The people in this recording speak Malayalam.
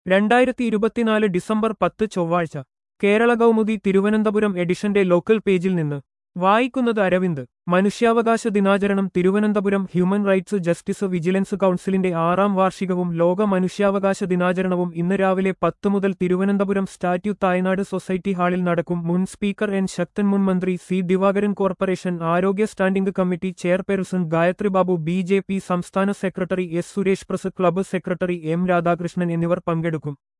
രണ്ടായിരത്തി ഇരുപത്തിനാല് ഡിസംബർ പത്ത് ചൊവ്വാഴ്ച കേരള കൗമുദി തിരുവനന്തപുരം എഡിഷന്റെ ലോക്കൽ പേജിൽ നിന്ന് വായിക്കുന്നത് അരവിന്ദ് മനുഷ്യാവകാശ ദിനാചരണം Thiruvananthapuram human rights justice vigilance കൗൺസിലിന്റെ ആറാം വാർഷികവും ലോക മനുഷ്യാവകാശ ദിനാചരണവും ഇന്ന് രാവിലെ പത്ത് മുതൽ തിരുവനന്തപുരം സ്റ്റാറ്റ്യൂ തായ്നാട് സൊസൈറ്റി ഹാളിൽ നടക്കും മുൻ സ്പീക്കർ എൻ ശക്തൻ മുൻ മന്ത്രി സി ദിവാകരൻ കോർപ്പറേഷൻ ആരോഗ്യ standing committee chairperson Gayathri Babu B J P സംസ്ഥാന secretary S Suresh press club secretary M Radhakrishnan എന്നിവർ പങ്കെടുക്കും